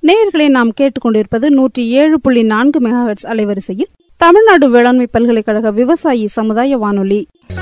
நேயர்களை நாம் கேட்டுக்கொண்டிருப்பது நூற்றி ஏழு புள்ளி நான்கு மெகாஹெட்ஸ் அலைவரிசையில் தமிழ்நாடு வேளாண்மை பல்கலைக்கழக விவசாயி சமுதாய வானொலி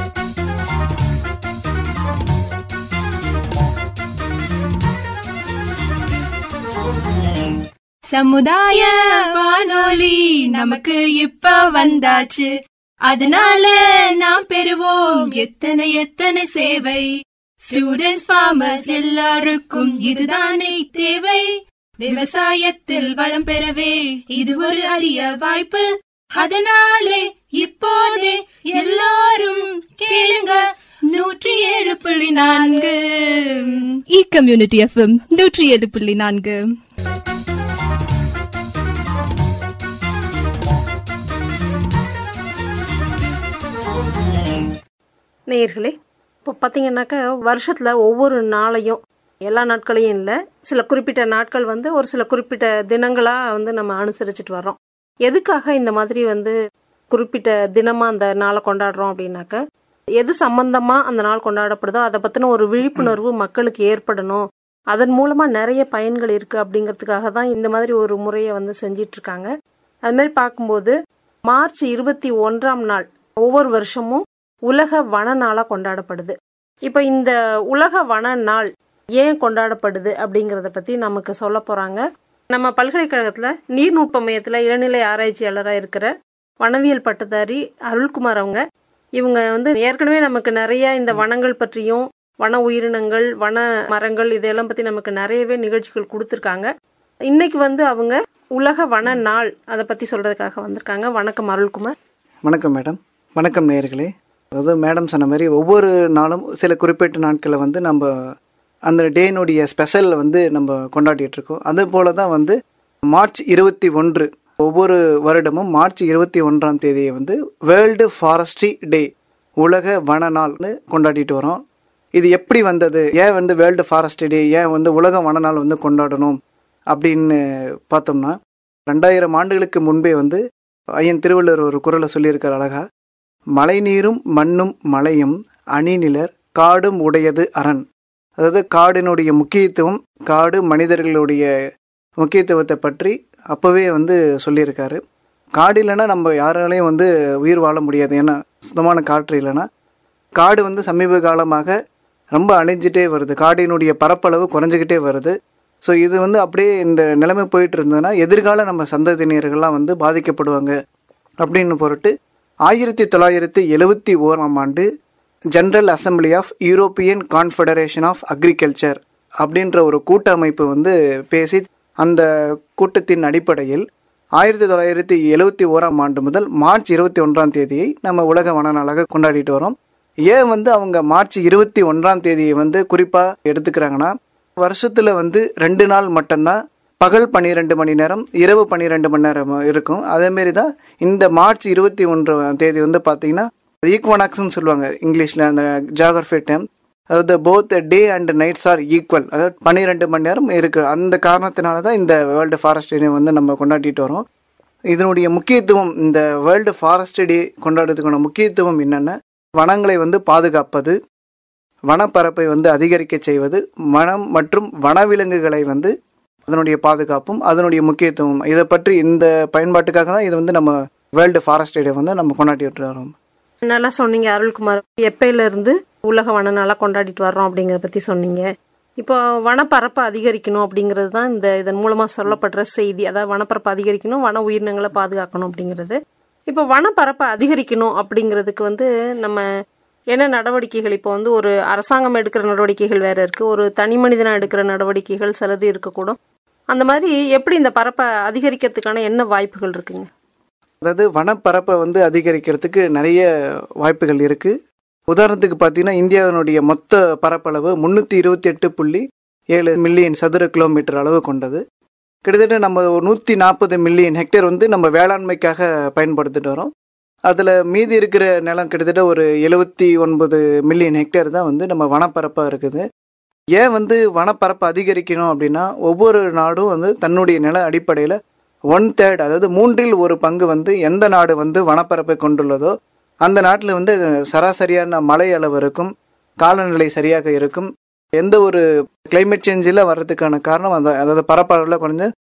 சமுதாய வானொலி நமக்கு இப்ப வந்தாச்சு அதனால நாம் பெறுவோம் எத்தனை எத்தனை சேவை ஸ்டூடெண்ட்ஸ் ஃபார்மர்ஸ் எல்லாருக்கும் இதுதானே தேவை விவசாயத்தில் வளம் பெறவே இது ஒரு அரிய வாய்ப்பு அதனாலே இப்போதே எல்லாரும் கேளுங்க நூற்றி ஏழு புள்ளி நான்கு இ கம்யூனிட்டி எஃப்எம் நூற்றி ஏழு புள்ளி நான்கு நேயர்களே இப்போ பார்த்தீங்கன்னாக்கா வருஷத்தில் ஒவ்வொரு நாளையும் எல்லா நாட்களையும் இல்லை சில குறிப்பிட்ட நாட்கள் வந்து ஒரு சில குறிப்பிட்ட தினங்களாக வந்து நம்ம அனுசரிச்சுட்டு வர்றோம் எதுக்காக இந்த மாதிரி வந்து குறிப்பிட்ட தினமாக அந்த நாளை கொண்டாடுறோம் அப்படின்னாக்கா எது சம்பந்தமாக அந்த நாள் கொண்டாடப்படுதோ அதை பற்றின ஒரு விழிப்புணர்வு மக்களுக்கு ஏற்படணும் அதன் மூலமாக நிறைய பயன்கள் இருக்குது அப்படிங்கிறதுக்காக தான் இந்த மாதிரி ஒரு முறையை வந்து செஞ்சிட்டு இருக்காங்க அது மாதிரி பார்க்கும்போது மார்ச் இருபத்தி ஒன்றாம் நாள் ஒவ்வொரு வருஷமும் உலக வன நாளாக கொண்டாடப்படுது இப்போ இந்த உலக வன நாள் ஏன் கொண்டாடப்படுது அப்படிங்கிறத பற்றி நமக்கு சொல்ல போகிறாங்க நம்ம பல்கலைக்கழகத்தில் நீர்நுட்ப மையத்தில் இளநிலை ஆராய்ச்சியாளராக இருக்கிற வனவியல் பட்டதாரி அருள்குமார் அவங்க இவங்க வந்து ஏற்கனவே நமக்கு நிறைய இந்த வனங்கள் பற்றியும் வன உயிரினங்கள் வன மரங்கள் இதையெல்லாம் பற்றி நமக்கு நிறையவே நிகழ்ச்சிகள் கொடுத்துருக்காங்க இன்னைக்கு வந்து அவங்க உலக வன நாள் அதை பற்றி சொல்கிறதுக்காக வந்திருக்காங்க வணக்கம் அருள்குமார் வணக்கம் மேடம் வணக்கம் நேயர்களே அதாவது மேடம் சொன்ன மாதிரி ஒவ்வொரு நாளும் சில குறிப்பிட்ட நாட்களை வந்து நம்ம அந்த டேனுடைய ஸ்பெஷல் வந்து நம்ம கொண்டாடிட்டு இருக்கோம் அதே போல தான் வந்து மார்ச் இருபத்தி ஒன்று ஒவ்வொரு வருடமும் மார்ச் இருபத்தி ஒன்றாம் தேதியை வந்து வேர்ல்டு ஃபாரஸ்ட்ரி டே உலக வன நாள்னு கொண்டாடிட்டு வரோம் இது எப்படி வந்தது ஏன் வந்து வேர்ல்டு ஃபாரஸ்ட்ரி டே ஏன் வந்து உலக வன நாள் வந்து கொண்டாடணும் அப்படின்னு பார்த்தோம்னா ரெண்டாயிரம் ஆண்டுகளுக்கு முன்பே வந்து ஐயன் திருவள்ளுவர் ஒரு குரலை சொல்லியிருக்கார் அழகா மழைநீரும் மண்ணும் மலையும் அணிநிலர் காடும் உடையது அரண் அதாவது காடினுடைய முக்கியத்துவம் காடு மனிதர்களுடைய முக்கியத்துவத்தை பற்றி அப்போவே வந்து சொல்லியிருக்காரு காடு இல்லைன்னா நம்ம யாராலையும் வந்து உயிர் வாழ முடியாது ஏன்னா சுத்தமான காற்று இல்லைன்னா காடு வந்து சமீப காலமாக ரொம்ப அழிஞ்சிட்டே வருது காடினுடைய பரப்பளவு குறைஞ்சிக்கிட்டே வருது ஸோ இது வந்து அப்படியே இந்த நிலைமை போயிட்டு இருந்ததுன்னா எதிர்கால நம்ம சந்ததியினர்கள்லாம் வந்து பாதிக்கப்படுவாங்க அப்படின்னு பொருட்டு ஆயிரத்தி தொள்ளாயிரத்தி எழுவத்தி ஓராம் ஆண்டு general assembly of European confederation of agriculture அப்படின்ற ஒரு கூட்டமைப்பு வந்து பேசி அந்த கூட்டத்தின் அடிப்படையில் ஆயிரத்தி தொள்ளாயிரத்தி எழுவத்தி ஓராம் ஆண்டு முதல் மார்ச் இருபத்தி ஒன்றாம் தேதியை நம்ம உலக வன நாளாக கொண்டாடிட்டு வரோம் ஏன் வந்து அவங்க மார்ச் இருபத்தி ஒன்றாம் தேதியை வந்து குறிப்பாக எடுத்துக்கிறாங்கன்னா வருஷத்தில் வந்து ரெண்டு நாள் மட்டும்தான் பகல் பன்னிரெண்டு மணி நேரம் இரவு பன்னிரெண்டு மணி நேரம் இருக்கும் அதேமாரி தான் இந்த மார்ச் இருபத்தி ஒன்றாம் தேதி வந்து பார்த்தீங்கன்னா ஈக்வனாக்ஸ்னு சொல்லுவாங்க இங்கிலீஷில் அந்த ஜாகிரஃபி டைம் அதாவது both day and nights are equal அதாவது பன்னிரெண்டு மணி நேரம் இருக்கு அந்த காரணத்தினால தான் இந்த வேர்ல்டு ஃபாரஸ்ட் டே வந்து நம்ம கொண்டாடிட்டு வரோம் இதனுடைய முக்கியத்துவம் இந்த வேர்ல்டு ஃபாரஸ்ட் டே கொண்டாடுறதுக்கான முக்கியத்துவம் என்னென்ன வனங்களை வந்து பாதுகாப்பது வனப்பரப்பை வந்து அதிகரிக்க செய்வது வனம் மற்றும் வனவிலங்குகளை வந்து அதனுடைய பாதுகாப்பும் அதனுடைய முக்கியத்துவம் இதை பற்றி இந்த பயன்பாட்டுக்காக தான் இது வந்து நம்ம வேர்ல்டு ஃபாரஸ்ட் டே வந்து நம்ம கொண்டாடிட்டு வரோம் நல்லா சொன்னீங்க அருள்குமார் எப்பையில இருந்து உலக வன நாளாக கொண்டாடிட்டு வர்றோம் அப்படிங்கிறத பற்றி சொன்னீங்க இப்போ வனப்பரப்பை அதிகரிக்கணும் அப்படிங்கிறது தான் இந்த இதன் மூலமாக சொல்லப்படுற செய்தி அதாவது வனப்பரப்பை அதிகரிக்கணும் வன உயிரினங்களை பாதுகாக்கணும் அப்படிங்கிறது இப்போ வனப்பரப்பை அதிகரிக்கணும் அப்படிங்கிறதுக்கு வந்து நம்ம என்ன நடவடிக்கைகள் இப்போ வந்து ஒரு அரசாங்கம் எடுக்கிற நடவடிக்கைகள் வேற இருக்கு ஒரு தனி மனிதனா எடுக்கிற நடவடிக்கைகள் சிலது இருக்கக்கூடும் அந்த மாதிரி எப்படி இந்த பரப்பை அதிகரிக்கிறதுக்கான என்ன வாய்ப்புகள் இருக்குங்க அதாவது வனப்பரப்பை வந்து அதிகரிக்கிறதுக்கு நிறைய வாய்ப்புகள் இருக்குது உதாரணத்துக்கு பார்த்தீங்கன்னா இந்தியாவினுடைய மொத்த பரப்பளவு முந்நூற்றி இருபத்தி எட்டு புள்ளி ஏழு மில்லியன் சதுர கிலோமீட்டர் அளவு கொண்டது கிட்டத்தட்ட நம்ம ஒரு நூற்றி நாற்பது மில்லியன் ஹெக்டேர் வந்து நம்ம வேளாண்மைக்காக பயன்படுத்திட்டு வரோம் அதில் மீதி இருக்கிற நிலம் கிட்டத்தட்ட ஒரு எழுபத்தி ஒன்பது மில்லியன் ஹெக்டேர் தான் வந்து நம்ம வனப்பரப்பாக இருக்குது ஏன் வந்து வனப்பரப்பை அதிகரிக்கணும் அப்படின்னா ஒவ்வொரு நாடும் வந்து தன்னுடைய நில அடிப்படையில் ஒன் தேர்ட் அதாவது மூன்றில் ஒரு பங்கு வந்து எந்த நாடு வந்து வனப்பரப்பை கொண்டுள்ளதோ அந்த நாட்டில் வந்து சராசரியான மழை அளவு இருக்கும் காலநிலை சரியாக இருக்கும் எந்த ஒரு கிளைமேட் சேஞ்சில் வர்றதுக்கான காரணம் அந்த அதாவது பரப்பளவில் குறைஞ்ச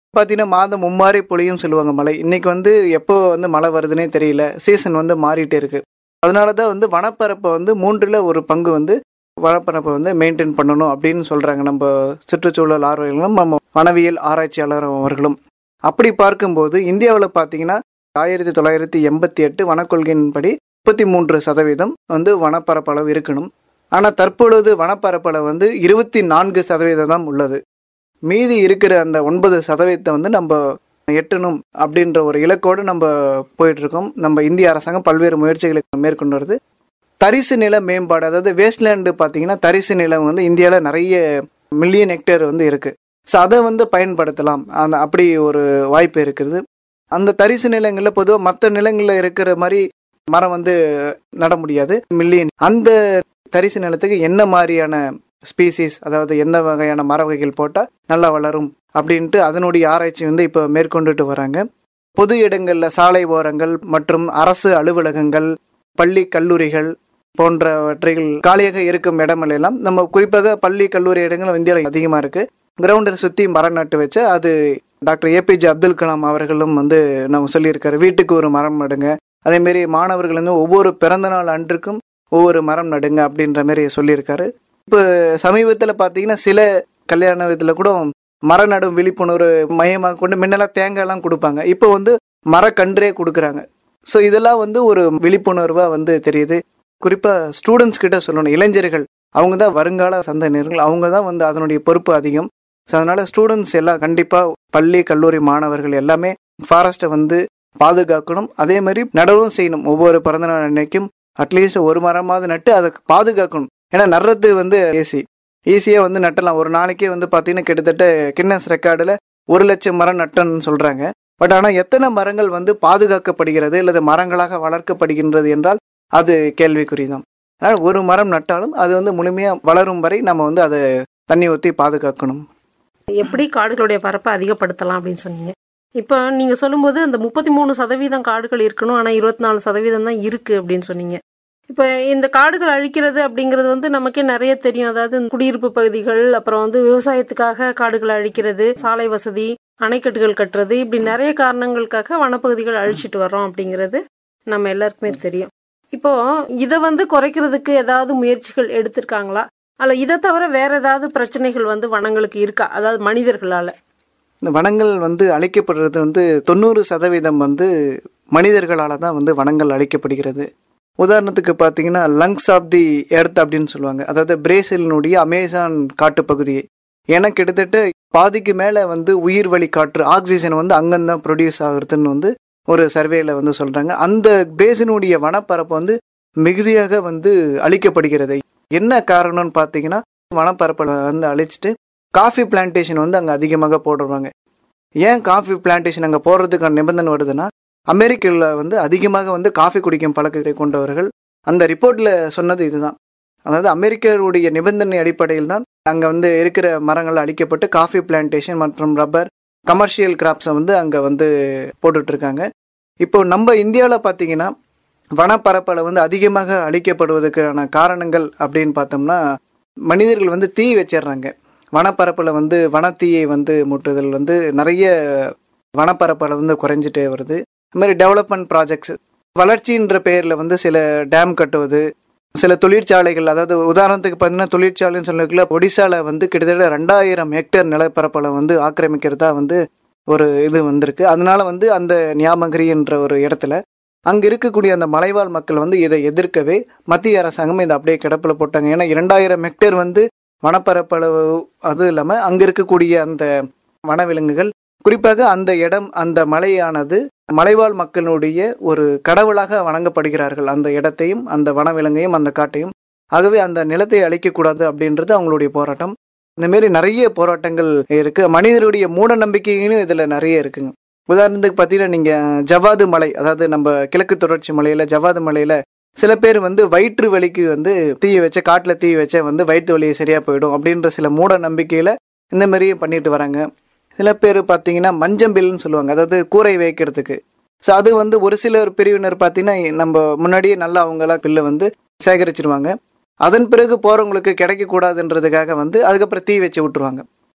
பார்த்தீங்கன்னா மாதம் மும்மாரி பொழியும் சொல்லுவாங்க மழை இன்னைக்கு வந்து எப்போ வந்து மழை வருதுன்னே தெரியல சீசன் வந்து மாறிட்டே இருக்கு அதனால தான் வந்து வனப்பரப்பை வந்து மூன்றில் ஒரு பங்கு வந்து வனப்பரப்பை வந்து மெயின்டைன் பண்ணணும் அப்படின்னு சொல்கிறாங்க நம்ம சுற்றுச்சூழல் ஆர்வலர்களும் நம்ம வனவியல் ஆராய்ச்சியாளர் அவர்களும் அப்படி பார்க்கும்போது இந்தியாவில் பார்த்தீங்கன்னா ஆயிரத்தி தொள்ளாயிரத்தி எண்பத்தி எட்டு வனக்கொள்கையின்படி முப்பத்தி மூன்று சதவீதம் வந்து வனப்பரப்பளவு இருக்கணும் ஆனால் தற்பொழுது வனப்பரப்பளவு வந்து இருபத்தி நான்கு சதவீதம் தான் உள்ளது மீதி இருக்கிற அந்த ஒன்பது சதவீதத்தை வந்து நம்ம எட்டணும் அப்படின்ற ஒரு இலக்கோடு நம்ம போயிட்டு இருக்கோம் நம்ம இந்திய அரசாங்கம் பல்வேறு முயற்சிகளை மேற்கொண்டு வருது தரிசு நில மேம்பாடு அதாவது வேஸ்ட்லேண்டு பார்த்தீங்கன்னா தரிசு நிலம் வந்து இந்தியாவில் நிறைய மில்லியன் ஹெக்டேர் வந்து இருக்கு ஸோ அதை வந்து பயன்படுத்தலாம் அந்த அப்படி ஒரு வாய்ப்பு இருக்குது அந்த தரிசு நிலங்களில் பொதுவாக மற்ற நிலங்களில் இருக்கிற மாதிரி மரம் வந்து நட முடியாது மில்லியன் அந்த தரிசு நிலத்துக்கு என்ன மாதிரியான ஸ்பீசிஸ் அதாவது என்ன வகையான மர வகைகள் போட்டால் நல்லா வளரும் அப்படின்ட்டு அதனுடைய ஆராய்ச்சி வந்து இப்போ மேற்கொண்டுட்டு வராங்க பொது இடங்களில் சாலை ஓரங்கள் மற்றும் அரசு அலுவலகங்கள் பள்ளி கல்லூரிகள் போன்றவற்றில் காலியாக இருக்கும் இடமெல்லாம் நம்ம குறிப்பாக பள்ளி கல்லூரி இடங்கள் இந்தியாவில் அதிகமாக இருக்கு கிரவுண்டை சுற்றி மரம் நட்டு வச்சு அது டாக்டர் ஏபிஜே அப்துல் கலாம் அவர்களும் வந்து நம்ம சொல்லியிருக்காரு வீட்டுக்கு ஒரு மரம் நடுங்க அதேமாரி மாணவர்கள் வந்து ஒவ்வொரு பிறந்த நாள் அன்றுக்கும் ஒவ்வொரு மரம் நடுங்க அப்படின்ற மாதிரி சொல்லியிருக்காரு இப்போ சமீபத்தில் பார்த்தீங்கன்னா சில கல்யாண இதில் கூட மர நடும் விழிப்புணர்வு மையமாக கொண்டு முன்னெல்லாம் தேங்காய்லாம் கொடுப்பாங்க இப்போ வந்து மரக்கன்றே கொடுக்குறாங்க ஸோ இதெல்லாம் வந்து ஒரு விழிப்புணர்வாக வந்து தெரியுது குறிப்பாக ஸ்டூடெண்ட்ஸ் கிட்ட சொல்லணும் இளைஞர்கள் அவங்க தான் வருங்கால சந்ததியினர்கள் அவங்க தான் வந்து அதனுடைய பொறுப்பு அதிகம் ஸோ அதனால ஸ்டூடெண்ட்ஸ் எல்லாம் கண்டிப்பாக பள்ளி கல்லூரி மாணவர்கள் எல்லாமே ஃபாரஸ்ட்டை வந்து பாதுகாக்கணும் அதே மாதிரி நடவும் செய்யணும் ஒவ்வொரு பிறந்தநாள் அன்னைக்கும் அட்லீஸ்ட் ஒரு மரமாவது நட்டு அதை பாதுகாக்கணும் ஏன்னா நடுறது வந்து ஏசி ஈஸியாக வந்து நட்டலாம் ஒரு நாளைக்கே வந்து பார்த்தீங்கன்னா கிட்டத்தட்ட கின்னஸ் ரெக்கார்டில் ஒரு லட்சம் மரம் நட்டன்னு சொல்கிறாங்க பட் ஆனால் எத்தனை மரங்கள் வந்து பாதுகாக்கப்படுகிறது அல்லது மரங்களாக வளர்க்கப்படுகின்றது என்றால் அது கேள்விக்குறி தான் அதனால் ஒரு மரம் நட்டாலும் அது வந்து முழுமையாக வளரும் வரை நம்ம வந்து அதை தண்ணி ஊற்றி பாதுகாக்கணும் எப்படி காடுகளுடைய பரப்பை அதிகப்படுத்தலாம் அப்படின்னு சொன்னீங்க இப்போ நீங்க சொல்லும்போது அந்த முப்பத்தி மூணு சதவீதம் காடுகள் இருக்கணும் ஆனா இருபத்தி நாலு சதவீதம் தான் இருக்கு அப்படின்னு சொன்னீங்க இப்போ இந்த காடுகள் அழிக்கிறது அப்படிங்கிறது வந்து நமக்கே நிறைய தெரியும் அதாவது இந்த குடியிருப்பு பகுதிகள் அப்புறம் வந்து விவசாயத்துக்காக காடுகளை அழிக்கிறது சாலை வசதி அணைக்கட்டுகள் கட்டுறது இப்படி நிறைய காரணங்களுக்காக வனப்பகுதிகள் அழிச்சிட்டு வர்றோம் அப்படிங்கிறது நம்ம எல்லாருக்குமே தெரியும் இப்போ இதை வந்து குறைக்கிறதுக்கு ஏதாவது முயற்சிகள் எடுத்திருக்காங்களா அல்ல இதை தவிர வேற ஏதாவது பிரச்சனைகள் வந்து வனங்களுக்கு இருக்கா அதாவது மனிதர்களால இந்த வனங்கள் வந்து அழிக்கப்படுறது வந்து தொண்ணூறு சதவீதம் வந்து மனிதர்களால் தான் வந்து வனங்கள் அழிக்கப்படுகிறது உதாரணத்துக்கு பார்த்தீங்கன்னா லங்ஸ் ஆஃப் தி எர்த் அப்படின்னு சொல்லுவாங்க அதாவது பிரேசிலினுடைய அமேசான் காட்டுப்பகுதியை ஏன்னா கிட்டத்தட்ட பாதிக்கு மேலே வந்து உயிர் வழி காற்று ஆக்சிஜன் வந்து அங்கேருந்து தான் ப்ரொடியூஸ் ஆகுறதுன்னு வந்து ஒரு சர்வேல வந்து சொல்கிறாங்க அந்த பிரேசினுடைய வனப்பரப்பு வந்து மிகுதியாக வந்து அழிக்கப்படுகிறது என்ன காரணம்னு பார்த்தீங்கன்னா வனப்பரப்பை வந்து அழிச்சிட்டு காஃபி பிளான்டேஷன் வந்து அங்கே அதிகமாக போடுறாங்க ஏன் காஃபி பிளான்டேஷன் அங்கே போடுறதுக்கான நிபந்தனை வருதுன்னா அமெரிக்காவில் வந்து அதிகமாக வந்து காஃபி குடிக்கும் பழக்கத்தை கொண்டவர்கள் அந்த ரிப்போர்ட்டில் சொன்னது இதுதான் அதாவது அமெரிக்கருடைய நிபந்தனை அடிப்படையில் தான் அங்கே வந்து இருக்கிற மரங்கள் அழிக்கப்பட்டு காஃபி பிளான்டேஷன் மற்றும் ரப்பர் கமர்ஷியல் கிராப்ஸை வந்து அங்கே வந்து போட்டுட்ருக்காங்க இப்போ நம்ம இந்தியாவில் பார்த்தீங்கன்னா வனப்பரப்பில் வந்து அதிகமாக அழிக்கப்படுவதற்கான காரணங்கள் அப்படின்னு பார்த்தோம்னா மனிதர்கள் வந்து தீ வச்சிடுறாங்க வனப்பரப்பில் வந்து வனத்தீயை வந்து முட்டுதல் வந்து நிறைய வனப்பரப்பில் வந்து குறைஞ்சிட்டே வருது இது மாதிரி டெவலப்மெண்ட் ப்ராஜெக்ட்ஸ் வளர்ச்சின்ற பெயரில் வந்து சில டேம் கட்டுவது சில தொழிற்சாலைகள் அதாவது உதாரணத்துக்கு பார்த்தீங்கன்னா தொழிற்சாலைன்னு சொல்லக்குள்ள ஒடிசால வந்து கிட்டத்தட்ட ரெண்டாயிரம் ஹெக்டேர் நிலப்பரப்பில் வந்து ஆக்கிரமிக்கிறதா வந்து ஒரு இது வந்திருக்கு அதனால வந்து அந்த ஞாபகரி என்ற ஒரு இடத்துல அங்கே இருக்கக்கூடிய அந்த மலைவாழ் மக்கள் வந்து இதை எதிர்க்கவே மத்திய அரசாங்கம் இதை அப்படியே கிடப்பில் போட்டாங்க ஏன்னா இரண்டாயிரம் ஹெக்டேர் வந்து வனப்பரப்பளவு அது இல்லாமல் அங்கே இருக்கக்கூடிய அந்த வனவிலங்குகள் குறிப்பாக அந்த இடம் அந்த மலையானது மலைவாழ் மக்களுடைய ஒரு கடவுளாக வணங்கப்படுகிறார்கள் அந்த இடத்தையும் அந்த வனவிலங்கையும் அந்த காட்டையும் ஆகவே அந்த நிலத்தை அழிக்கக்கூடாது அப்படின்றது அவங்களுடைய போராட்டம் இந்த மாரி நிறைய போராட்டங்கள் இருக்கு மனிதருடைய மூட நம்பிக்கைகளும் இதுல நிறைய இருக்குங்க உதாரணத்துக்கு பார்த்தீங்கன்னா நீங்க ஜவாது மலை அதாவது நம்ம கிழக்கு தொடர்ச்சி மலையில ஜவாது மலையில சில பேர் வந்து வயிற்று வலிக்கு வந்து தீயை வச்ச காட்டுல தீ வச்ச வந்து வயிற்று வலி சரியா போயிடும் அப்படின்ற சில மூட நம்பிக்கையில இந்த மாதிரியும் பண்ணிட்டு வராங்க சில பேர் பார்த்தீங்கன்னா மஞ்சம்பில்னு சொல்லுவாங்க அதாவது கூரை வைக்கிறதுக்கு ஸோ அது வந்து ஒரு சிலர் பிரிவினர் பார்த்தீங்கன்னா நம்ம முன்னாடியே நல்லா அவங்களாம் பில்லை வந்து சேகரிச்சிருவாங்க அதன் பிறகு போகிறவங்களுக்கு கிடைக்கக்கூடாதுன்றதுக்காக வந்து அதுக்கப்புறம் தீ வச்சு விட்டுருவாங்க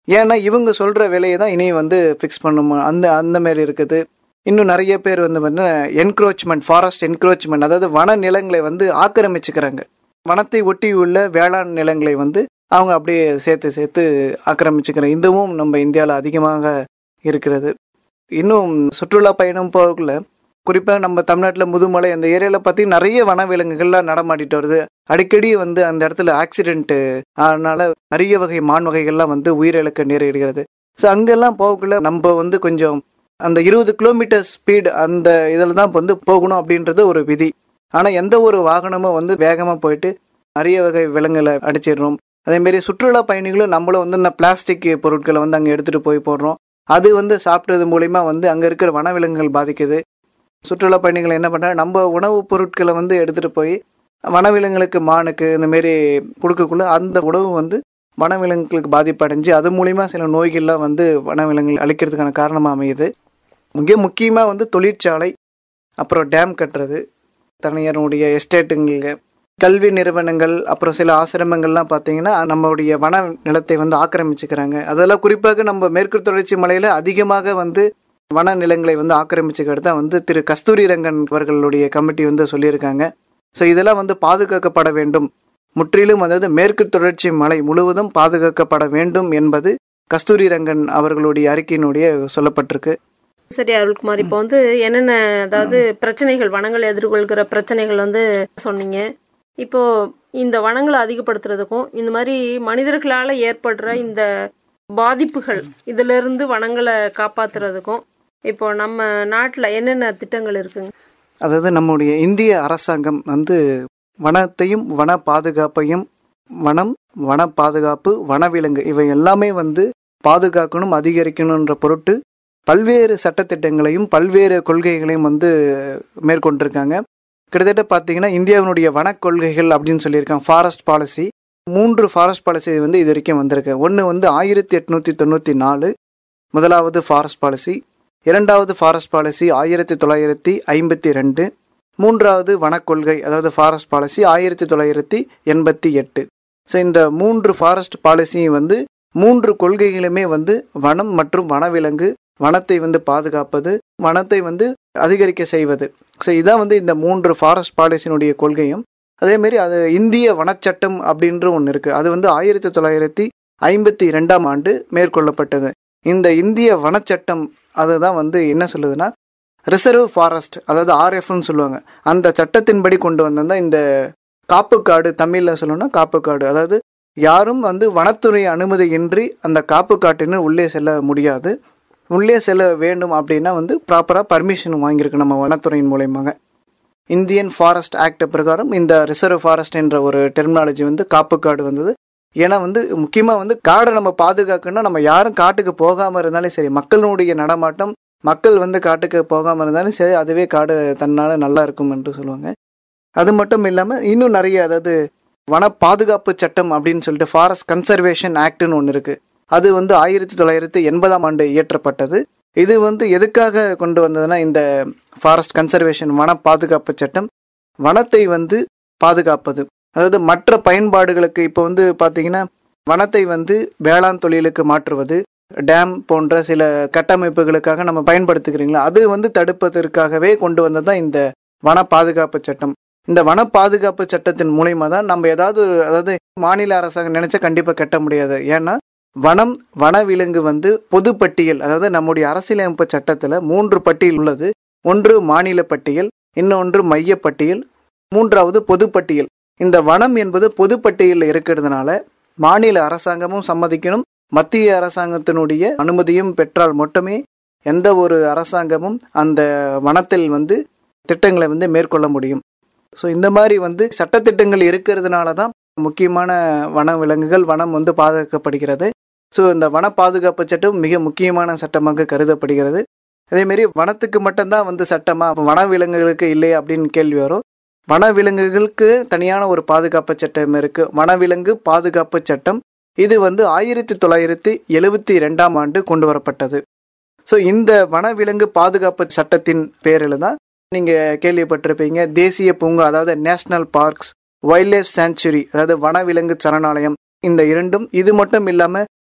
ஏன்னா இவங்க சொல்கிற விலையை தான் இனி வந்து ஃபிக்ஸ் பண்ணுமா அந்த அந்த மாதிரி இருக்குது இன்னும் நிறைய பேர் வந்து பார்த்தீங்கன்னா என்க்ரோச்மெண்ட் ஃபாரஸ்ட் என்க்ரோச்மெண்ட் அதாவது வன நிலங்களை வந்து ஆக்கிரமிச்சுக்கிறாங்க வனத்தை ஒட்டி உள்ள வேளாண் நிலங்களை வந்து அவங்க அப்படியே சேர்த்து சேர்த்து ஆக்கிரமிச்சுக்கிறாங்க இதுவும் நம்ம இந்தியாவில் அதிகமாக இருக்கிறது இன்னும் சுற்றுலா பயணம் போகல குறிப்பாக நம்ம தமிழ்நாட்டில் முதுமலை அந்த ஏரியாவில் பற்றி நிறைய வனவிலங்குகள்லாம் நடமாடிட்டு வருது அடிக்கடி வந்து அந்த இடத்துல ஆக்சிடென்ட்டு அதனால நிறைய வகை மான் வகைகள்லாம் வந்து உயிரிழக்க நேரிடுகிறது ஸோ அங்கெல்லாம் போகக்குள்ள நம்ம வந்து கொஞ்சம் அந்த இருபது கிலோமீட்டர் ஸ்பீடு அந்த இதில் தான் வந்து போகணும் அப்படின்றது ஒரு விதி ஆனால் எந்த ஒரு வாகனமும் வந்து வேகமாக போயிட்டு நிறைய வகை விலங்குகளை அடிச்சிடுறோம் அதேமாரி சுற்றுலா பயணிகளும் நம்மளும் வந்து இந்த பிளாஸ்டிக் பொருட்களை வந்து அங்கே எடுத்துகிட்டு போய் போடுறோம் அது வந்து சாப்பிட்டது மூலிமா வந்து அங்கே இருக்கிற வனவிலங்குகள் பாதிக்குது சுற்றுலா பயணிகள் என்ன பண்ணுறாங்க நம்ம உணவுப் பொருட்களை வந்து எடுத்துகிட்டு போய் வனவிலங்குகளுக்கு மானுக்கு இந்த மாரி கொடுக்கக்குள்ள அந்த உணவு வந்து வனவிலங்குகளுக்கு பாதிப்படைஞ்சு அது மூலிமா சில நோய்கள்லாம் வந்து வனவிலங்குகள் அழிக்கிறதுக்கான காரணமாக அமையுது மிக முக்கியமாக வந்து தொழிற்சாலை அப்புறம் டேம் கட்டுறது தனியாருடைய எஸ்டேட்டுங்க கல்வி நிறுவனங்கள் அப்புறம் சில ஆசிரமங்கள்லாம் பார்த்தீங்கன்னா நம்மளுடைய வன நிலத்தை வந்து ஆக்கிரமிச்சுக்கிறாங்க அதெல்லாம் குறிப்பாக நம்ம மேற்கு தொடர்ச்சி மலையில் அதிகமாக வந்து வன நிலங்களை வந்து ஆக்கிரமிச்சுக்கிறது தான் வந்து திரு கஸ்தூரி ரங்கன் அவர்களுடைய கமிட்டி வந்து சொல்லியிருக்காங்க ஸோ இதெல்லாம் வந்து பாதுகாக்கப்பட வேண்டும் முற்றிலும் அதாவது மேற்கு தொடர்ச்சி மலை முழுவதும் பாதுகாக்கப்பட வேண்டும் என்பது கஸ்தூரி ரங்கன் அவர்களுடைய அறிக்கையினுடைய சொல்லப்பட்டிருக்கு சரி அருள்குமார் இப்போ வந்து என்னென்ன அதாவது பிரச்சனைகள் வனங்கள் எதிர்கொள்கிற பிரச்சனைகள் வந்து சொன்னீங்க இப்போ இந்த வனங்களை அதிகப்படுத்துறதுக்கும் இந்த மாதிரி மனிதர்களால ஏற்படுற இந்த பாதிப்புகள் இதுல இருந்து வனங்களை காப்பாத்துறதுக்கும் இப்போ நம்ம நாட்டில் என்னென்ன திட்டங்கள் இருக்குங்க அதாவது நம்முடைய இந்திய அரசாங்கம் வந்து வனத்தையும் வன பாதுகாப்பையும் வனம் வன பாதுகாப்பு வனவிலங்கு இவை எல்லாமே வந்து பாதுகாக்கணும் அதிகரிக்கணுன்ற பொருட்டு பல்வேறு சட்டத்திட்டங்களையும் பல்வேறு கொள்கைகளையும் வந்து மேற்கொண்டிருக்காங்க கிட்டத்தட்ட பார்த்தீங்கன்னா இந்தியாவினுடைய வனக் கொள்கைகள் அப்படின்னு சொல்லியிருக்காங்க ஃபாரஸ்ட் பாலிசி மூன்று ஃபாரஸ்ட் பாலிசி வந்து இது வரைக்கும் வந்திருக்கு ஒன்று வந்து ஆயிரத்தி எட்நூற்றி தொண்ணூற்றி நாலு முதலாவது ஃபாரஸ்ட் பாலிசி இரண்டாவது ஃபாரஸ்ட் பாலிசி ஆயிரத்தி தொள்ளாயிரத்தி ஐம்பத்தி ரெண்டு மூன்றாவது வனக்கொள்கை அதாவது ஃபாரஸ்ட் பாலிசி ஆயிரத்தி தொள்ளாயிரத்தி எண்பத்தி எட்டு ஸோ இந்த மூன்று ஃபாரஸ்ட் பாலிசியும் வந்து மூன்று கொள்கைகளுமே வந்து வனம் மற்றும் வனவிலங்கு வனத்தை வந்து பாதுகாப்பது வனத்தை வந்து அதிகரிக்க செய்வது ஸோ இதான் வந்து இந்த மூன்று ஃபாரஸ்ட் பாலிசியினுடைய கொள்கையும் அதேமாரி அது இந்திய வனச்சட்டம் அப்படின்ற ஒன்று இருக்குது அது வந்து ஆயிரத்தி தொள்ளாயிரத்தி ஐம்பத்தி ரெண்டாம் ஆண்டு மேற்கொள்ளப்பட்டது இந்த இந்திய வனச்சட்டம் அதுதான் வந்து என்ன சொல்லுதுன்னா ரிசர்வ் ஃபாரஸ்ட் அதாவது ஆர்எஃப்னு சொல்லுவாங்க அந்த சட்டத்தின்படி கொண்டு வந்தது இந்த காப்புக்காடு தமிழில் சொல்லணும்னா காப்புக்காடு அதாவது யாரும் வந்து வனத்துறை அனுமதியின்றி அந்த காப்பு காட்டின்னு உள்ளே செல்ல முடியாது உள்ளே செல்ல வேண்டும் அப்படின்னா வந்து ப்ராப்பராக பர்மிஷன் வாங்கியிருக்கு நம்ம வனத்துறையின் மூலயமாக இந்தியன் ஃபாரஸ்ட் ஆக்ட் பிரகாரம் இந்த ரிசர்வ் ஃபாரஸ்ட் என்ற ஒரு டெர்மினாலஜி வந்து காப்பு காடு வந்தது ஏன்னா வந்து முக்கியமாக வந்து காடை நம்ம பாதுகாக்கணும்னா நம்ம யாரும் காட்டுக்கு போகாமல் இருந்தாலும் சரி மக்களுடைய நடமாட்டம் மக்கள் வந்து காட்டுக்கு போகாமல் இருந்தாலும் சரி அதுவே காடு தன்னால் நல்லா இருக்கும் என்று சொல்லுவாங்க அது மட்டும் இல்லாமல் இன்னும் நிறைய அதாவது வன பாதுகாப்பு சட்டம் அப்படின்னு சொல்லிட்டு ஃபாரஸ்ட் கன்சர்வேஷன் ஆக்ட்னு ஒன்று இருக்குது அது வந்து ஆயிரத்தி தொள்ளாயிரத்தி எண்பதாம் ஆண்டு இயற்றப்பட்டது இது வந்து எதுக்காக கொண்டு வந்ததுன்னா இந்த ஃபாரஸ்ட் கன்சர்வேஷன் வன பாதுகாப்பு சட்டம் வனத்தை வந்து பாதுகாப்பது அதாவது மற்ற பயன்பாடுகளுக்கு இப்போ வந்து பார்த்தீங்கன்னா வனத்தை வந்து வேளாண் தொழிலுக்கு மாற்றுவது டேம் போன்ற சில கட்டமைப்புகளுக்காக நம்ம பயன்படுத்துகிறீங்களா அது வந்து தடுப்பதற்காகவே கொண்டு வந்தது தான் இந்த வன பாதுகாப்பு சட்டம் இந்த வன பாதுகாப்பு சட்டத்தின் மூலியமா தான் நம்ம ஏதாவது அதாவது மாநில அரசாங்கம் நினைச்சா கண்டிப்பாக கட்ட முடியாது ஏன்னா வனம் வனவிலங்கு வந்து பொது பட்டியல் அதாவது நம்முடைய அரசியலமைப்பு சட்டத்தில் மூன்று பட்டியல் உள்ளது ஒன்று மாநில பட்டியல் இன்னொன்று மைய பட்டியல் மூன்றாவது பொதுப்பட்டியல் இந்த வனம் என்பது பொதுப்பட்டியலில் இருக்கிறதுனால மாநில அரசாங்கமும் சம்மதிக்கணும் மத்திய அரசாங்கத்தினுடைய அனுமதியும் பெற்றால் மட்டுமே எந்த ஒரு அரசாங்கமும் அந்த வனத்தில் வந்து திட்டங்களை வந்து மேற்கொள்ள முடியும் ஸோ இந்த மாதிரி வந்து சட்டத்திட்டங்கள் இருக்கிறதுனால தான் முக்கியமான வன விலங்குகள் வனம் வந்து பாதுகாக்கப்படுகிறது ஸோ இந்த வன பாதுகாப்பு சட்டம் மிக முக்கியமான சட்டமாக கருதப்படுகிறது அதேமாரி வனத்துக்கு மட்டும்தான் வந்து சட்டமாக வன விலங்குகளுக்கு இல்லை அப்படின்னு கேள்வி வரும் வனவிலங்குகளுக்கு தனியான ஒரு பாதுகாப்பு சட்டம் இருக்கு வனவிலங்கு பாதுகாப்பு சட்டம் இது வந்து ஆயிரத்தி தொள்ளாயிரத்தி எழுவத்தி ரெண்டாம் ஆண்டு கொண்டு வரப்பட்டது ஸோ இந்த வனவிலங்கு பாதுகாப்பு சட்டத்தின் பேரில் தான் நீங்கள் கேள்விப்பட்டிருப்பீங்க தேசிய பூங்கா அதாவது national parks wildlife sanctuary அதாவது வனவிலங்கு சரணாலயம் இந்த இரண்டும் இது மட்டும் இல்லாமல்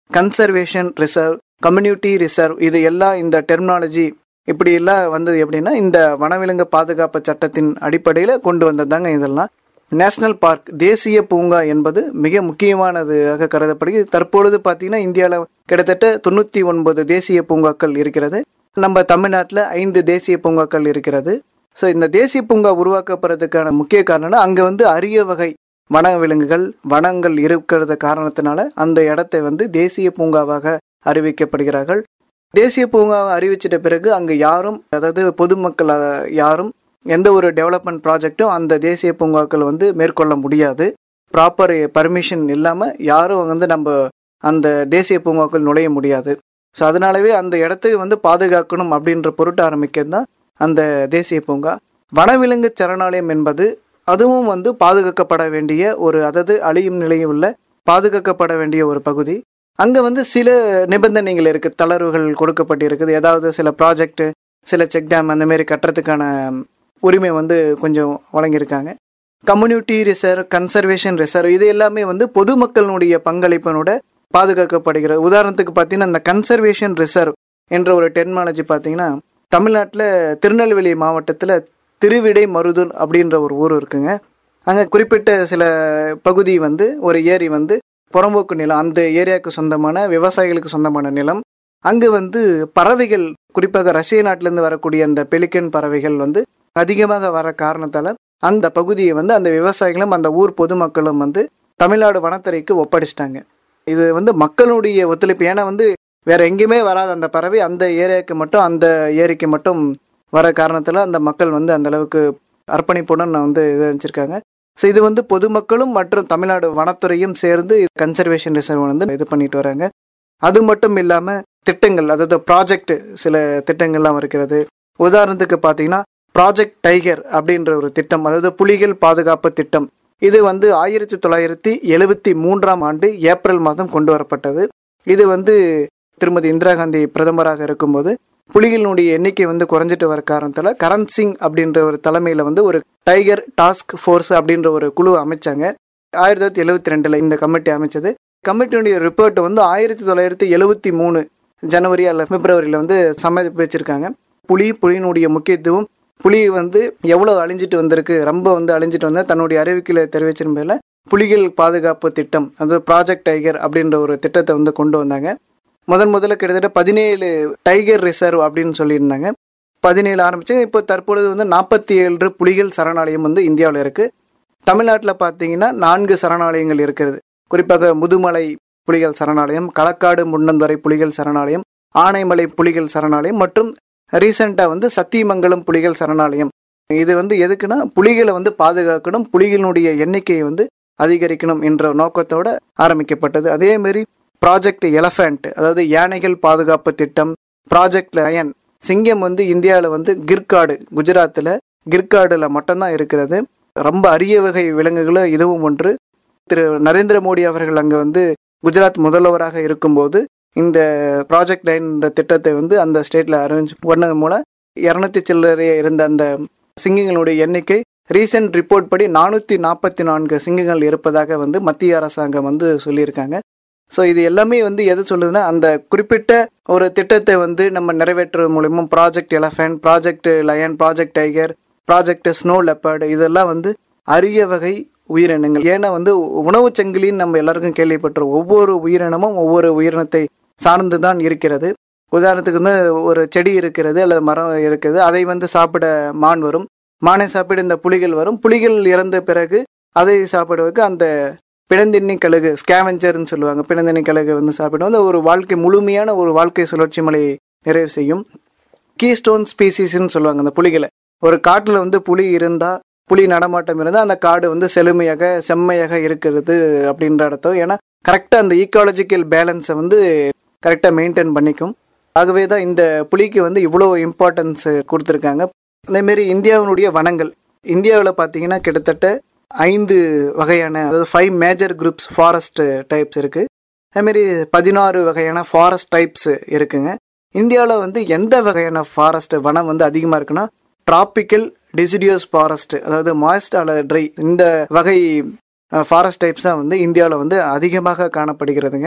கன்சர்வேஷன் ரிசர்வ் கம்யூனிட்டி ரிசர்வ் இது எல்லாம் இந்த டெர்மினாலஜி இப்படி எல்லாம் வந்தது எப்படின்னா இந்த வனவிலங்கு பாதுகாப்பு சட்டத்தின் அடிப்படையில் கொண்டு வந்ததாங்க இதெல்லாம் நேஷனல் பார்க் தேசிய பூங்கா என்பது மிக முக்கியமானதாக கருதப்படுகிறது தற்பொழுது பார்த்தீங்கன்னா இந்தியாவில் கிட்டத்தட்ட தொண்ணூற்றி ஒன்பது தேசிய பூங்காக்கள் இருக்கிறது நம்ம தமிழ்நாட்டில் ஐந்து தேசிய பூங்காக்கள் இருக்கிறது ஸோ இந்த தேசிய பூங்கா உருவாக்கப்படுறதுக்கான முக்கிய காரணம்னா அங்கே வந்து அரிய வகை வன விலங்குகள் வனங்கள் இருக்கிறத காரணத்தினால அந்த இடத்தை வந்து தேசிய பூங்காவாக அறிவிக்கப்படுகிறார்கள் தேசிய பூங்காவை அறிவிச்சிட்ட பிறகு அங்கே யாரும் அதாவது பொதுமக்கள் அஹ், யாரும் எந்த ஒரு டெவலப்மெண்ட் ப்ராஜெக்ட்டும் அந்த தேசிய பூங்காக்கள் வந்து மேற்கொள்ள முடியாது ப்ராப்பர் பர்மிஷன் இல்லாமல் யாரும் வந்து நம்ம அந்த தேசிய பூங்காக்கள் நுழைய முடியாது ஸோ அதனாலவே அந்த இடத்தை வந்து பாதுகாக்கணும் அப்படின்ற பொருட்டு ஆரம்பிக்கிறது தான் அந்த தேசிய பூங்கா வனவிலங்கு சரணாலயம் என்பது அதுவும் வந்து பாதுகாக்கப்பட வேண்டிய ஒரு அதாவது அழியும் நிலையில் உள்ள பாதுகாக்கப்பட வேண்டிய ஒரு பகுதி அங்கே வந்து சில நிபந்தனைகள் இருக்குது தளர்வுகள் கொடுக்கப்பட்டிருக்குது ஏதாவது சில ப்ராஜெக்ட் சில செக் டேம் அந்த மாதிரி கட்டுறதுக்கான உரிமை வந்து கொஞ்சம் வழங்கியிருக்காங்க கம்யூனிட்டி ரிசர்வ் கன்சர்வேஷன் ரிசர்வ் இது எல்லாமே வந்து பொதுமக்களுடைய பங்களிப்பினோட பாதுகாக்கப்படுகிறது உதாரணத்துக்கு பார்த்தீங்கன்னா இந்த கன்சர்வேஷன் ரிசர்வ் என்ற ஒரு டெர்மாலஜி பார்த்தீங்கன்னா தமிழ்நாட்டில் திருநெல்வேலி மாவட்டத்தில் திருவிடை மருதூர் அப்படின்ற ஒரு ஊர் இருக்குங்க அங்கே குறிப்பிட்ட சில பகுதி வந்து ஒரு ஏரி வந்து புறம்போக்கு நிலம் அந்த ஏரியாவுக்கு சொந்தமான விவசாயிகளுக்கு சொந்தமான நிலம் அங்கு வந்து பறவைகள் குறிப்பாக ரஷ்ய நாட்டிலேருந்து வரக்கூடிய அந்த பெலிக்கன் பறவைகள் வந்து அதிகமாக வர காரணத்தால் அந்த பகுதியை வந்து அந்த விவசாயிகளும் அந்த ஊர் பொதுமக்களும் வந்து தமிழ்நாடு வனத்துறைக்கு ஒப்படைச்சிட்டாங்க இது வந்து மக்களுடைய ஒத்துழைப்பு ஏன்னா வந்து வேற எங்கேயுமே வராத அந்த பறவை அந்த ஏரியாவுக்கு மட்டும் அந்த ஏரிக்கு மட்டும் வர காரணத்தில் அந்த மக்கள் வந்து அந்த அளவுக்கு அர்ப்பணிப்புடன் வந்து இது வச்சிருக்காங்க ஸோ இது வந்து பொதுமக்களும் மற்றும் தமிழ்நாடு வனத்துறையும் சேர்ந்து கன்சர்வேஷன் ரிசர்வ் வந்து இது பண்ணிட்டு வராங்க அது மட்டும் இல்லாமல் திட்டங்கள் அதாவது ப்ராஜெக்ட் சில திட்டங்கள்லாம் இருக்கிறது உதாரணத்துக்கு பார்த்தீங்கன்னா ப்ராஜெக்ட் டைகர் அப்படின்ற ஒரு திட்டம் அதாவது புலிகள் பாதுகாப்பு திட்டம் இது வந்து ஆயிரத்தி தொள்ளாயிரத்தி எழுவத்தி மூன்றாம் ஆண்டு ஏப்ரல் மாதம் கொண்டு வரப்பட்டது இது வந்து திருமதி இந்திரா காந்தி பிரதமராக இருக்கும்போது புலிகளினுடைய எண்ணிக்கை வந்து குறைஞ்சிட்டு வர காரணத்தில் கரண் சிங் அப்படின்ற ஒரு தலைமையில் வந்து ஒரு டைகர் டாஸ்க் ஃபோர்ஸ் அப்படின்ற ஒரு குழு அமைச்சாங்க ஆயிரத்தி தொள்ளாயிரத்தி எழுவத்தி ரெண்டில் இந்த கமிட்டி அமைச்சது கமிட்டியுடைய ரிப்போர்ட் வந்து ஆயிரத்தி தொள்ளாயிரத்தி எழுவத்தி மூணு ஜனவரி அல்ல பிப்ரவரியில் வந்து சமர்ப்பிச்சிருக்காங்க புலி புலியினுடைய முக்கியத்துவம் புலி வந்து எவ்வளோ அழிஞ்சிட்டு வந்திருக்கு ரொம்ப வந்து அழிஞ்சிட்டு வந்தால் தன்னுடைய அறிவிக்கையில் தெரிவிச்சிருந்ததில் புலிகள் பாதுகாப்பு திட்டம் அதாவது ப்ராஜெக்ட் டைகர் அப்படின்ற ஒரு திட்டத்தை வந்து கொண்டு வந்தாங்க முதன் முதல்ல கிட்டத்தட்ட பதினேழு டைகர் ரிசர்வ் அப்படின்னு சொல்லியிருந்தாங்க பதினேழு ஆரம்பிச்சு இப்போ தற்பொழுது வந்து நாற்பத்தி ஏழு புலிகள் சரணாலயம் வந்து இந்தியாவில் இருக்குது தமிழ்நாட்டில் பார்த்தீங்கன்னா நான்கு சரணாலயங்கள் இருக்கிறது குறிப்பாக முதுமலை புலிகள் சரணாலயம் களக்காடு முன்னந்துறை புலிகள் சரணாலயம் ஆனைமலை புலிகள் சரணாலயம் மற்றும் ரீசெண்டாக வந்து சத்தியமங்கலம் புலிகள் சரணாலயம் இது வந்து எதுக்குன்னா புலிகளை வந்து பாதுகாக்கணும் புலிகளினுடைய எண்ணிக்கையை வந்து அதிகரிக்கணும் என்ற நோக்கத்தோட ஆரம்பிக்கப்பட்டது அதே மாதிரி ப்ராஜெக்ட் எலஃபண்ட் அதாவது யானைகள் பாதுகாப்பு திட்டம் ப்ராஜெக்ட் லயன் சிங்கம் வந்து இந்தியாவில் வந்து கிர்காடு குஜராத்தில் கிர்காடில் மட்டும்தான் இருக்கிறது ரொம்ப அரிய வகை விலங்குகளும் இதுவும் ஒன்று திரு நரேந்திர மோடி அவர்கள் அங்கே வந்து குஜராத் முதல்வராக இருக்கும்போது இந்த ப்ராஜெக்ட் லைன் திட்டத்தை வந்து அந்த ஸ்டேட்டில் அரேஞ்ச் பண்ணது மூலம் இரநூத்தி சில்லறைய இருந்த அந்த சிங்கங்களுடைய எண்ணிக்கை ரீசெண்ட் ரிப்போர்ட் படி நானூற்றி நாற்பத்தி நான்கு சிங்கங்கள் இருப்பதாக வந்து மத்திய அரசாங்கம் வந்து சொல்லியிருக்காங்க ஸோ இது எல்லாமே வந்து எது சொல்லுதுன்னா அந்த குறிப்பிட்ட ஒரு திட்டத்தை வந்து நம்ம நிறைவேற்றுறது மூலிமா project elephant project lion project tiger project snow leopard இதெல்லாம் வந்து அரிய வகை உயிரினங்கள் ஏன்னா வந்து உணவுச் சங்கிலின்னு நம்ம எல்லாருக்கும் கேள்விப்பட்டிருக்கோம் ஒவ்வொரு உயிரினமும் ஒவ்வொரு உயிரினத்தை சார்ந்து தான் இருக்கிறது உதாரணத்துக்கு வந்து ஒரு செடி இருக்கிறது அல்லது மரம் இருக்குது அதை வந்து சாப்பிட மான் வரும் மானை சாப்பிட இந்த புலிகள் வரும் புலிகள் இறந்த பிறகு அதை சாப்பிடுவதற்கு அந்த பிணந்தின்னி கழுகு ஸ்கேவெஞ்சர்னு சொல்லுவாங்க பிணந்தின்னி கழுகு வந்து சாப்பிடும் அந்த ஒரு வாழ்க்கை முழுமையான ஒரு வாழ்க்கை சுழற்சி மலையை நிறைவு செய்யும் கீஸ்டோன் ஸ்பீசிஸ்ன்னு சொல்லுவாங்க அந்த புலிகளை ஒரு காட்டில் வந்து புலி இருந்தால் புலி நடமாட்டம் இருந்தால் அந்த காடு வந்து செழுமையாக செம்மையாக இருக்கிறது அப்படின்ற அர்த்தம் ஏன்னா கரெக்டாக அந்த ஈக்காலஜிக்கல் பேலன்ஸை வந்து கரெக்டாக மெயின்டைன் பண்ணிக்கும் ஆகவே தான் இந்த புலிக்கு வந்து இவ்வளோ இம்பார்ட்டன்ஸ் கொடுத்துருக்காங்க அதேமாரி இந்தியாவினுடைய வனங்கள் இந்தியாவில் பார்த்தீங்கன்னா கிட்டத்தட்ட ஐந்து வகையான அதாவது five major groups forest types இருக்குது அதுமாரி பதினாறு வகையான ஃபாரஸ்ட் டைப்ஸ் இருக்குங்க இந்தியாவில் வந்து எந்த வகையான ஃபாரஸ்ட் வனம் வந்து அதிகமாக இருக்குன்னா டிராபிக்கல் டிசிடியஸ் ஃபாரஸ்ட் அதாவது மாய்ஸ்ட் அல்லது ட்ரை இந்த வகை ஃபாரஸ்ட் டைப்ஸ் தான் வந்து இந்தியாவில் வந்து அதிகமாக காணப்படுகிறதுங்க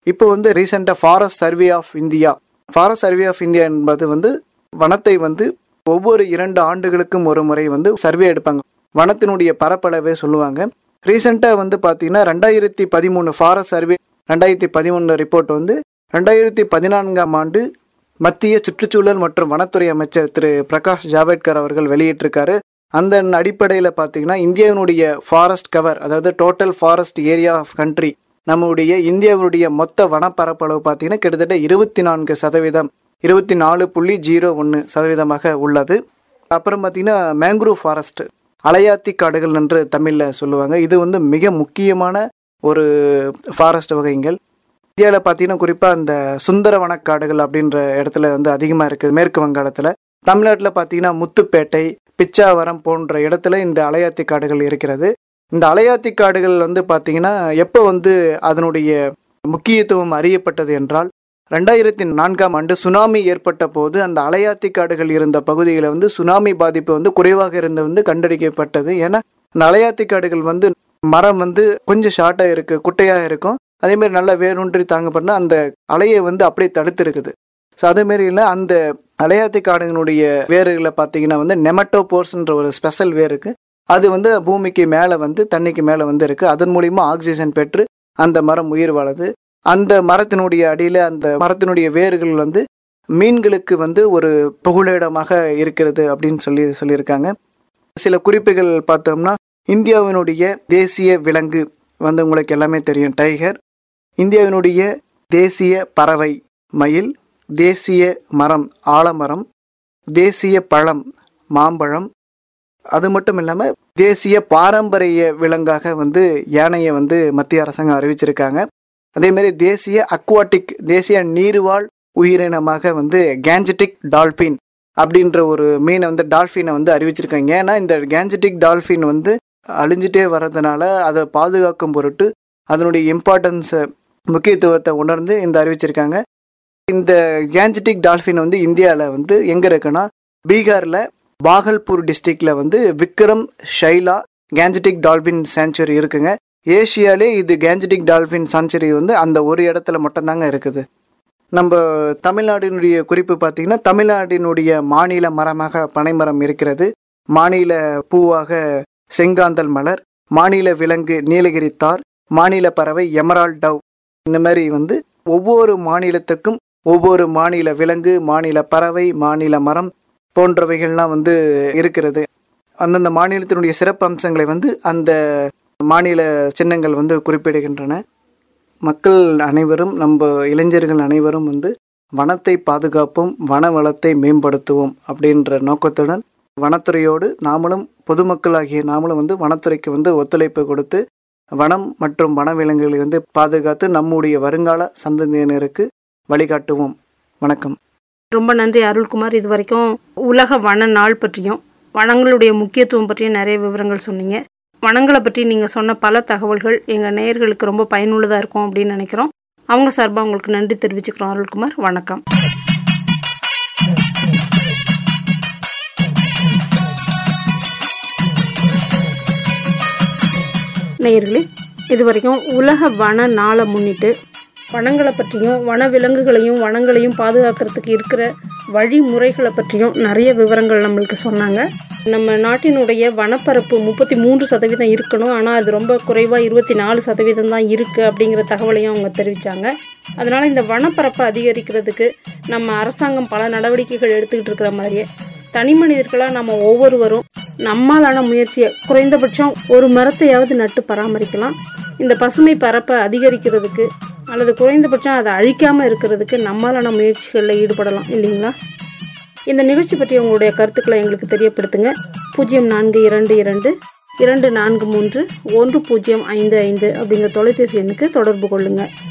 இப்போ வந்து ரீசெண்டாக Forest Survey of India Forest Survey of India என்பது வந்து வனத்தை வந்து ஒவ்வொரு இரண்டு ஆண்டுகளுக்கும் ஒரு முறை வந்து சர்வே எடுப்பாங்க வனத்தினுடைய பரப்பளவே சொல்லுவாங்க ரீசெண்டாக வந்து பார்த்தீங்கன்னா ரெண்டாயிரத்தி பதிமூணு ஃபாரஸ்ட் சர்வே ரெண்டாயிரத்தி பதிமூணு ரிப்போர்ட் வந்து ரெண்டாயிரத்தி பதினான்காம் ஆண்டு மத்திய சுற்றுச்சூழல் மற்றும் வனத்துறை அமைச்சர் திரு பிரகாஷ் ஜாவேட்கர் அவர்கள் வெளியிட்டிருக்காரு அந்த அடிப்படையில் பார்த்தீங்கன்னா இந்தியாவினுடைய ஃபாரஸ்ட் கவர் அதாவது total forest area of country நம்முடைய இந்தியாவுடைய மொத்த வனப்பரப்பளவு பார்த்தீங்கன்னா கிட்டத்தட்ட இருபத்தி நான்கு சதவீதம் இருபத்தி நாலு புள்ளி ஜீரோ ஒன்று சதவீதமாக உள்ளது அப்புறம் பார்த்தீங்கன்னா மேங்க்ரூவ் ஃபாரஸ்ட் அலையாத்தி காடுகள் என்று தமிழில் சொல்லுவாங்க இது வந்து மிக முக்கியமான ஒரு ஃபாரஸ்ட் வகைங்கள் இந்தியாவில் பார்த்தீங்கன்னா குறிப்பாக அந்த சுந்தர வனக்காடுகள் அப்படின்ற இடத்துல வந்து அதிகமாக இருக்குது மேற்கு வங்காளத்தில் தமிழ்நாட்டில் பார்த்தீங்கன்னா முத்துப்பேட்டை பிச்சாவரம் போன்ற இடத்துல இந்த அலையாத்தி காடுகள் இருக்கிறது இந்த அலையாத்தி காடுகள் வந்து பார்த்தீங்கன்னா எப்போ வந்து அதனுடைய முக்கியத்துவம் அறியப்பட்டது என்றால் ரெண்டாயிரத்தி நான்காம் ஆண்டு சுனாமி ஏற்பட்ட போது அந்த அலையாத்தி காடுகள் இருந்த பகுதியில் வந்து சுனாமி பாதிப்பு வந்து குறைவாக இருந்து வந்து கண்டறிக்கப்பட்டது ஏன்னா அந்த அலையாத்தி காடுகள் வந்து மரம் வந்து கொஞ்சம் ஷார்ட்டாக இருக்கு குட்டையாக இருக்கும் அதே மாதிரி நல்லா வேரூன்றி தாங்கப்படனா அந்த அலையை வந்து அப்படியே தடுத்து இருக்குது ஸோ அதே மாதிரி இல்லை அந்த அலையாத்தி காடுகளுடைய வேர்களை பார்த்தீங்கன்னா வந்து நெமட்டோபோர்ஸ்ன்ற ஒரு ஸ்பெஷல் வேர் இருக்கு அது வந்து பூமிக்கு மேலே வந்து தண்ணிக்கு மேலே வந்து இருக்கு அதன் மூலியமா ஆக்சிஜன் பெற்று அந்த மரம் உயிர் வாழுது அந்த மரத்தினுடைய அடியில் அந்த மரத்தினுடைய வேர்கள் வந்து மீன்களுக்கு வந்து ஒரு புகழிடமாக இருக்கிறது அப்படின்னு சொல்லி சொல்லியிருக்காங்க சில குறிப்புகள் பார்த்தோம்னா இந்தியாவினுடைய தேசிய விலங்கு வந்து உங்களுக்கு எல்லாமே தெரியும் டைகர் இந்தியாவினுடைய தேசிய பறவை மயில் தேசிய மரம் ஆலமரம் தேசிய பழம் மாம்பழம் அது மட்டும் இல்லாமல் தேசிய பாரம்பரிய விலங்காக வந்து யானையை வந்து மத்திய அரசாங்கம் அறிவிச்சிருக்காங்க அதே மாதிரி தேசிய அக்வாட்டிக் தேசிய நீர்வாழ் உயிரினமாக வந்து கேஞ்சட்டிக் டால்பின் அப்படின்ற ஒரு மீனை வந்து டால்ஃபினை வந்து அறிவிச்சிருக்காங்க ஏன்னா இந்த கேஞ்சட்டிக் டால்ஃபின் வந்து அழிஞ்சிட்டே வர்றதுனால அதை பாதுகாக்கும் பொருட்டு அதனுடைய இம்பார்ட்டன்ஸை முக்கியத்துவத்தை உணர்ந்து இந்த அறிவிச்சிருக்காங்க இந்த கேஞ்சட்டிக் டால்ஃபின் வந்து இந்தியாவில் வந்து எங்கே இருக்குன்னா பீகாரில் பாகல்பூர் டிஸ்ட்ரிக்ட்ல வந்து Vikramshila Gangetic dolphin sanctuary இருக்குங்க ஏஷியாலே இது கேஞ்சட்டிக் டால்பின் சாங்சுரி வந்து அந்த ஒரு இடத்துல மட்டும்தாங்க இருக்குது நம்ம தமிழ்நாட்டினுடைய குறிப்பு பார்த்தீங்கன்னா தமிழ்நாட்டினுடைய மாநில மரமாக பனைமரம் இருக்கிறது மாநில பூவாக செங்காந்தல் மலர் மாநில விலங்கு நீலகிரி தார் மாநில பறவை எமரால் டவ் இந்த மாதிரி வந்து ஒவ்வொரு மாநிலத்துக்கும் ஒவ்வொரு மாநில விலங்கு மாநில பறவை மாநில மரம் போன்றவைகள்லாம் வந்து இருக்கிறது அந்தந்த மாநிலத்தினுடைய சிறப்பு அம்சங்களை வந்து அந்த மாநில சின்னங்கள் வந்து குறிப்பிடுகின்றன மக்கள் அனைவரும் நம்ம இளைஞர்கள் அனைவரும் வந்து வனத்தை பாதுகாப்போம் வன வளத்தை மேம்படுத்துவோம் அப்படின்ற நோக்கத்துடன் வனத்துறையோடு நாமளும் பொதுமக்களாகிய நாமளும் வந்து வனத்துறைக்கு வந்து ஒத்துழைப்பு கொடுத்து வனம் மற்றும் வனவிலங்குகளை வந்து பாதுகாத்து நம்முடைய வருங்கால சந்ததியினருக்கு வழிகாட்டுவோம் வணக்கம் ரொம்ப நன்றி அருள்குமார் இது வரைக்கும் உலக வன நாள் பற்றியும் வனங்களுடைய முக்கியத்துவம் பற்றியும் நிறைய விவரங்கள் சொன்னீங்க வனங்களை பற்றி நீங்கள் சொன்ன பல தகவல்கள் எங்கள் நேயர்களுக்கு ரொம்ப பயனுள்ளதாக இருக்கும் அப்படின்னு நினைக்கிறோம் அவங்க சார்பாக உங்களுக்கு நன்றி தெரிவிச்சுக்கிறோம் அருள்குமார் வணக்கம் நேயர்களே இது வரைக்கும் உலக வன நாளை முன்னிட்டு வனங்களை பற்றியும் வன விலங்குகளையும் வனங்களையும் பாதுகாக்கிறதுக்கு இருக்கிற வழிமுறைகளை பற்றியும் நிறைய விவரங்கள் நம்மளுக்கு சொன்னாங்க நம்ம நாட்டினுடைய வனப்பரப்பு முப்பத்தி மூன்று சதவீதம் இருக்கணும் ஆனால் அது ரொம்ப குறைவாக இருபத்தி நாலு சதவீதம் தான் இருக்குது அப்படிங்கிற தகவலையும் அவங்க தெரிவித்தாங்க அதனால் இந்த வனப்பரப்பை அதிகரிக்கிறதுக்கு நம்ம அரசாங்கம் பல நடவடிக்கைகள் எடுத்துக்கிட்டு இருக்கிற மாதிரியே தனி மனிதர்களாக நம்ம ஒவ்வொருவரும் நம்மாலான முயற்சியை குறைந்தபட்சம் ஒரு மரத்தையாவது நட்டு பராமரிக்கலாம் இந்த பசுமை பரப்பை அதிகரிக்கிறதுக்கு அல்லது குறைந்தபட்சம் அதை அழிக்காமல் இருக்கிறதுக்கு நம்மளான முயற்சிகளில் ஈடுபடலாம் இல்லைங்களா இந்த நிகழ்ச்சி பற்றி உங்களுடைய கருத்துக்களை எங்களுக்கு தெரியப்படுத்துங்க பூஜ்ஜியம் நான்கு இரண்டு இரண்டு இரண்டு நான்கு மூன்று ஒன்று பூஜ்ஜியம் ஐந்து ஐந்து அப்படிங்கிற தொலைபேசி எண்ணுக்கு தொடர்பு கொள்ளுங்கள்